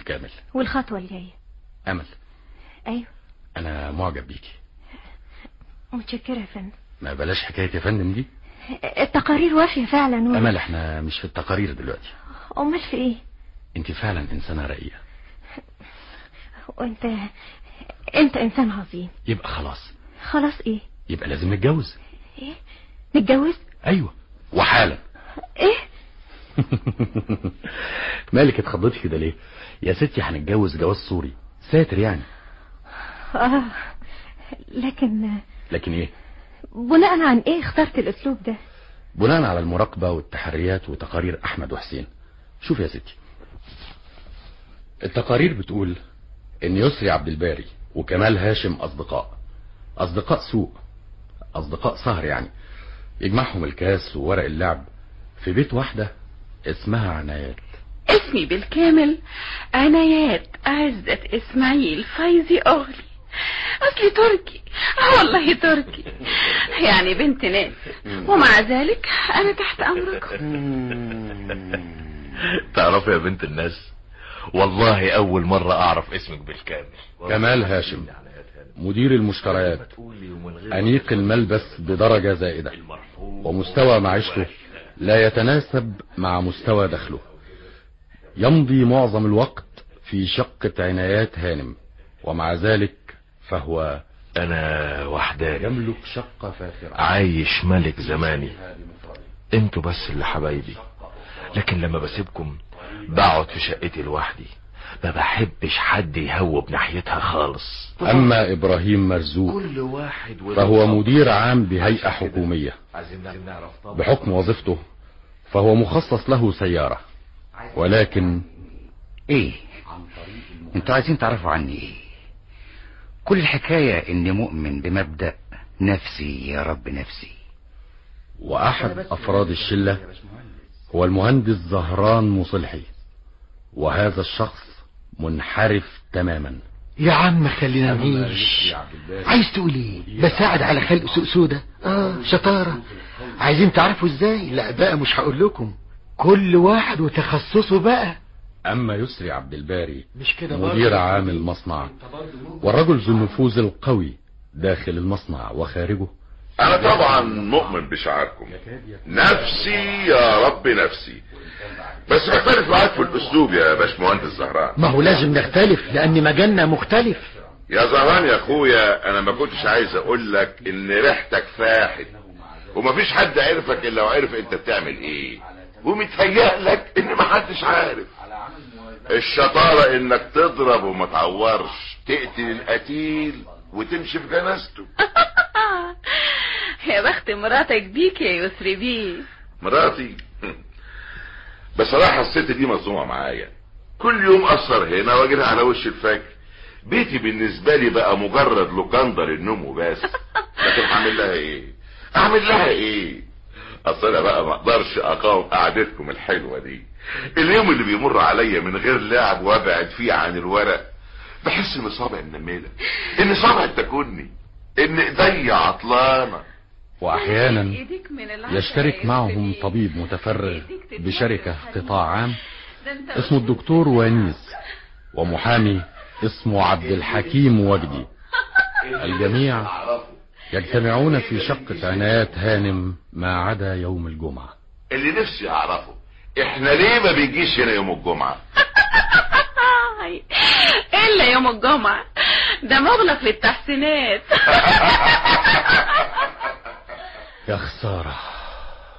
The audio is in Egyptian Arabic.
كامل والخطوة الجاية امل ايوه انا معجب بيكي متشكرة يا فندم ما بلاش حكايه يا فندم دي التقارير وافية فعلا و... امل احنا مش في التقارير دلوقتي امال في ايه انت فعلا انسانه رقيقه وانت انت انسان عظيم يبقى خلاص خلاص ايه يبقى لازم نتجوز ايه نتجوز ايوه وحالا ايه مالك اتخضيتي كده ليه يا ستي هنتجوز جواز سوري ساتر يعني اه لكن لكن ايه بناء عن ايه اخترت الاسلوب ده بناء على المراقبة والتحريات وتقارير أحمد وحسين شوف يا ستي التقارير بتقول إن يسري عبد الباري وكمال هاشم أصدقاء أصدقاء سوء أصدقاء سهر يعني يجمعهم الكاس وورق اللعب في بيت واحدة اسمها عنايات اسمي بالكامل عنايات عزت اسماعيل فايزي اغلي اصلي تركي آه والله تركي يعني بنت ناس ومع ذلك انا تحت امركم تعرفي يا بنت الناس والله اول مرة اعرف اسمك بالكامل كمال هاشم مدير المشتريات أنيق الملبس بدرجة زائدة ومستوى معيشته لا يتناسب مع مستوى دخله يمضي معظم الوقت في شقة عنايات هانم ومع ذلك فهو انا وحداني يملك شقة فاخرة عايش ملك زماني انتوا بس اللي حبايبي لكن لما بسيبكم بقعد في شقتي لوحدي ما بحبش حد يهوب ناحيتها خالص أما إبراهيم مرزوق كل واحد فهو مدير عام بهيئة حكومية بحكم وظيفته فهو مخصص له سيارة ولكن ايه انتوا عايزين تعرفوا عني ايه كل الحكاية اني مؤمن بمبدأ نفسي يا رب نفسي وأحد أفراد الشلة هو المهندس زهران مصلحي وهذا الشخص منحرف تماما يا عم خلينا نعيش عايز تقول ايه بساعد على خلق سوق سودا اه شطارة عايزين تعرفوا ازاي لا بقى مش هقول لكم كل واحد وتخصصه بقى أما يسري عبد الباري مش كده مدير برضه؟ عام المصنع والرجل ذو النفوذ القوي داخل المصنع وخارجه انا طبعا مؤمن بشعاركم نفسي يا رب نفسي بس بختلف معاك في الاسلوب يا باشمهندس زهران ما هو لازم نختلف لان مجالنا مختلف يا زهران يا اخويا انا ما كنتش عايز اقول لك ان ريحتك فاحت ومفيش حد عرفك الا وعرف انت بتعمل ايه ومتهيألك ان محدش عارف الشطارة انك تضرب وما تعورش تقتل القتيل وتمشي في جنازته يا بخت مراتك بيك يا يسري بيه مراتي بصراحة الست دي مظلومة معايا كل يوم اثر هنا واجري على وش الفجر بيتي بالنسبة لي بقى مجرد لوكندر النوم وبس لكن هعمل لها ايه اعمل لها ايه اصل انا بقى ما اقدرش اقاوم قعدتكم الحلوة دي اليوم اللي بيمر عليا من غير لعب وابعد فيه عن الورق بحس ان صابعي منملة ان صابعي تاكلني ان ايديا عطلانة وأحيانا إيديك من العسل يشترك يا معهم يسري. طبيب متفرغ إيديك تتنفس بشركة حديد. قطاع عام ده أنت اسمه الدكتور وانيس ومحامي اسمه عبد الحكيم وجدي الجميع يجتمعون في شقة عنايات هانم ما عدا يوم الجمعة اللي نفسي اعرفه احنا ليه ما بيجيش هنا يوم الجمعة آي. الا يوم الجمعة ده مغلق للتحسينات يا خسارة